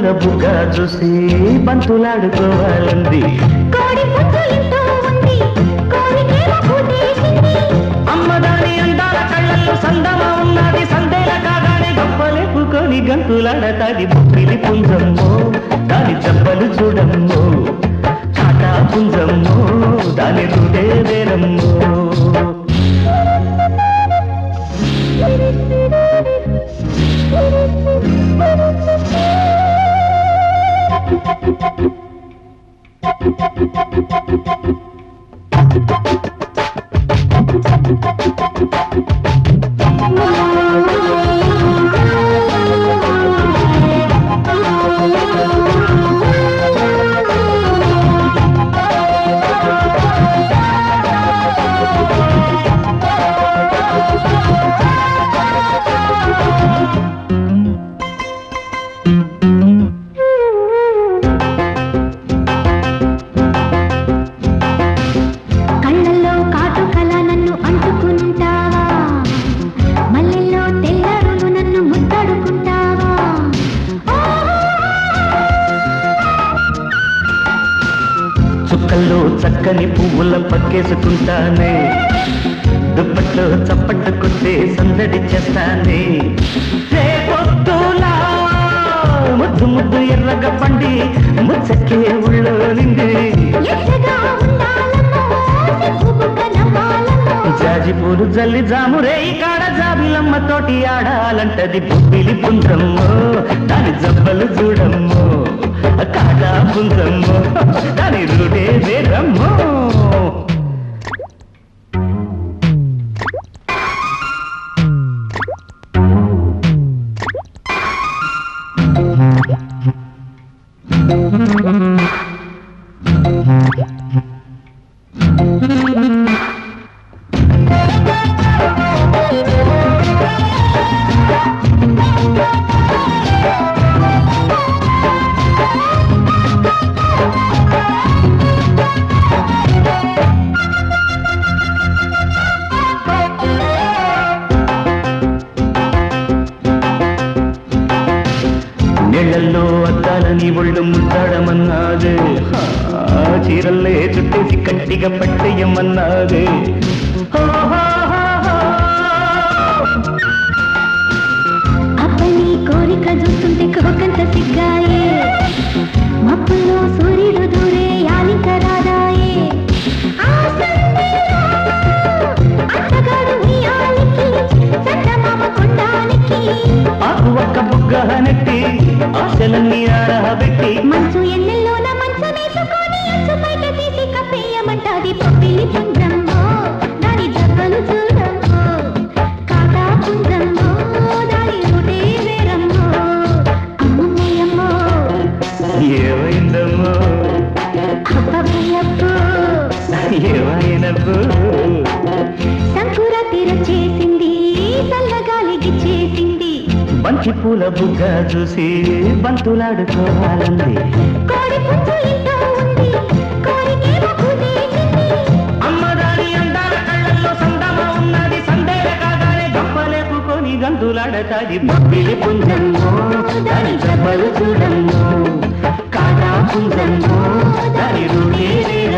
పూల బుగ్గ చూసి బంతులాడుకోవాలంది కోడి పుంజు ఇంట్లో ఉంది కోరికేమో పూజేసింది అమ్మదాని అందాల కళ్ళల్లో సందమ ఉన్నది సందేల కాగానే గొప్పలేపుకొని గంతులాడతాది బుక్కిలి పుంజమ్మో దాని చెప్పలు చూడమ్మో కాటా పుంజమ్మో దాని రుడే వేరమ్మో కళ్ళల్లో కాటుకల నన్ను అంటుకుంటావా మల్లెల్లో తెల్లరులు నన్ను ముద్దడుకుంటావా చుక్కల్లో చక్కని పువ్వుల పక్కేసుకుంటానే దుప్పట్లో చప్పట్టు కొట్టే సందడి చేస్తానే రేపొద్దులా ముద్దు ముద్దు ఎర్రగ పండి ముచ్చకే ఉళ్ళో నిండి ఎచ్చగా ఉండాలమ్మో సిగ్గుబుగ్గ నవ్వాలమ్మో జాజి పూలు జల్లి జామురే కాడ జాబిలమ్మ తోటి ఆడాలంటది బుబ్బిలి పుంజమ్మో దాని జబ్బలు చూడమ్మో కాడా పుంజమ్మో దాని రుడే వేరమ్మో నీళ్ళల్లో అద్దాలని ఒళ్ళు ముద్దాడమన్నాదే ఆ చీరల్లే చుట్టేసి కట్టిగా పట్టేయమన్నాదే అబ్బని కోరిక చూస్తుంటే కోకంత సిగ్గాయే మప్పుల్లో సూర్యుడు దూరే యాలిక రాదాయే ఆ సందేలో అత్తగాడు నీ ఆలికి చందమామ కొండానికి ఆకు ఒక్క బుగ్గ నెట్టి ఆశలన్నీ ఆడబెట్టి మంచు ఎన్నెల్లోన మంచమేసుకొని అంచు బయట తీసి కప్పేయమంటాది పప్పిలి పుంజమ్మో దాని జబ్బలు చూడమ్మో కాకా పుంజమ్మో దాని రుడే వేరమ్మో అమ్మమ్మయ్యమ్మో ఏమైందమ్మో అబ్బబ్బయ్యప్పో ఏమైనప్పుడు సంకుర చేసింది చల్లగాలి గిచ్చేసింది బంతి పూల బుగ్గ చూసి బంతులాడుకోవాలంది కోడి పుంజు ఇంట్లో ఉంది కోరికేమో పూజేసింది అమ్మదాని అందాల కళ్ళల్లో సందమ ఉన్నది సందేహ కాగానే గంపలేపుకొని గంతులాడతాది బొబ్బిలి పుంజమ్మో దాని జబ్బలు చూడమ్మో కాదా పుంజమ్మో దాని రుడే